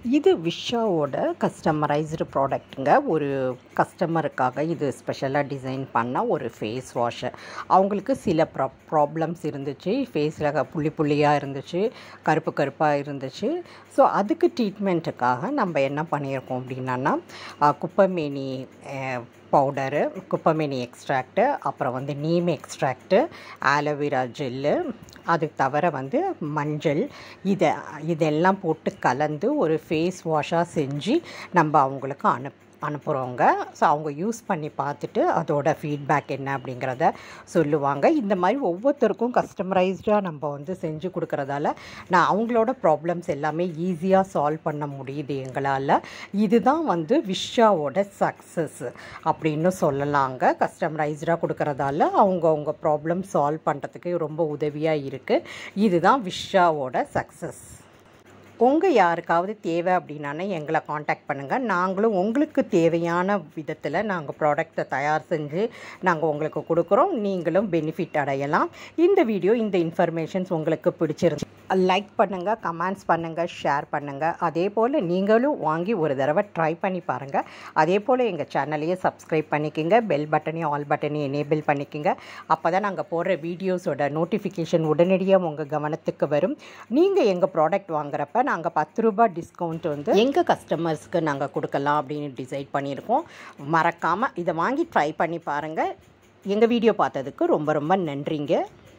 இது விஷாவோட கஸ்டமரைஸ்டு ப்ராடக்ட்டுங்க ஒரு கஸ்டமருக்காக இது ஸ்பெஷலாக டிசைன் பண்ண ஒரு ஃபேஸ் வாஷு அவங்களுக்கு சில ப்ரா ப்ராப்ளம்ஸ் இருந்துச்சு ஃபேஸில் புள்ளி புள்ளியாக இருந்துச்சு கருப்பு கருப்பாக இருந்துச்சு ஸோ அதுக்கு ட்ரீட்மெண்ட்டுக்காக நம்ம என்ன பண்ணியிருக்கோம் அப்படின்னா குப்பைமேனி பவுடரு குப்பைமேனி எக்ஸ்ட்ராக்ட்டு அப்புறம் வந்து நீம் எக்ஸ்ட்ராக்ட்டு ஆலோவேரா ஜெல்லு அது தவிர வந்து மஞ்சள் இதை இதெல்லாம் போட்டு கலந்து ஒரு ஃபேஸ் வாஷாக செஞ்சு நம்ம அவங்களுக்கு அனுப் அனுப்புகிறோங்க ஸோ அவங்க யூஸ் பண்ணி பார்த்துட்டு அதோட ஃபீட்பேக் என்ன அப்படிங்கிறத சொல்லுவாங்க இந்த மாதிரி ஒவ்வொருத்தருக்கும் கஸ்டமரைஸ்டாக நம்ம வந்து செஞ்சு கொடுக்குறதால நான் அவங்களோட ப்ராப்ளம்ஸ் எல்லாமே ஈஸியாக சால்வ் பண்ண முடியுது எங்களால் இதுதான் வந்து விஷாவோட சக்ஸஸ் அப்படின்னு சொல்லலாங்க கஸ்டமரைஸ்டாக கொடுக்குறதால அவங்க அவங்க ப்ராப்ளம் சால்வ் பண்ணுறதுக்கு ரொம்ப உதவியாக இருக்குது இதுதான் விஷாவோட சக்ஸஸ் உங்கள் யாருக்காவது தேவை அப்படின்னா எங்களை காண்டாக்ட் பண்ணுங்கள் நாங்களும் உங்களுக்கு தேவையான விதத்தில் நாங்கள் ப்ராடக்ட்டை தயார் செஞ்சு நாங்கள் உங்களுக்கு கொடுக்குறோம் நீங்களும் பெனிஃபிட் அடையலாம் இந்த வீடியோ இந்த இன்ஃபர்மேஷன்ஸ் உங்களுக்கு பிடிச்சிருந்து லைக் பண்ணுங்கள் கமெண்ட்ஸ் பண்ணுங்கள் ஷேர் பண்ணுங்கள் அதே போல் நீங்களும் வாங்கி ஒரு தடவை ட்ரை பண்ணி பாருங்கள் அதே போல் எங்கள் சேனலையே சப்ஸ்கிரைப் பண்ணிக்கோங்க பெல் பட்டனையும் ஆல் பட்டனையும் எனேபிள் பண்ணிக்கோங்க அப்போ தான் நாங்கள் போடுற வீடியோஸோட நோட்டிஃபிகேஷன் உடனடியாக உங்கள் கவனத்துக்கு வரும் நீங்கள் எங்கள் ப்ராடக்ட் வாங்குறப்ப நாங்கள் பத்து ரூபாய் டிஸ்கவுண்ட் வந்து எங்கள் கஸ்டமர்ஸ்க்கு நாங்கள் கொடுக்கலாம் அப்படின்னு டிசைட் பண்ணியிருக்கோம் மறக்காமல் இதை வாங்கி ட்ரை பண்ணி பாருங்கள் எங்கள் வீடியோ பார்த்ததுக்கு ரொம்ப ரொம்ப நன்றிங்க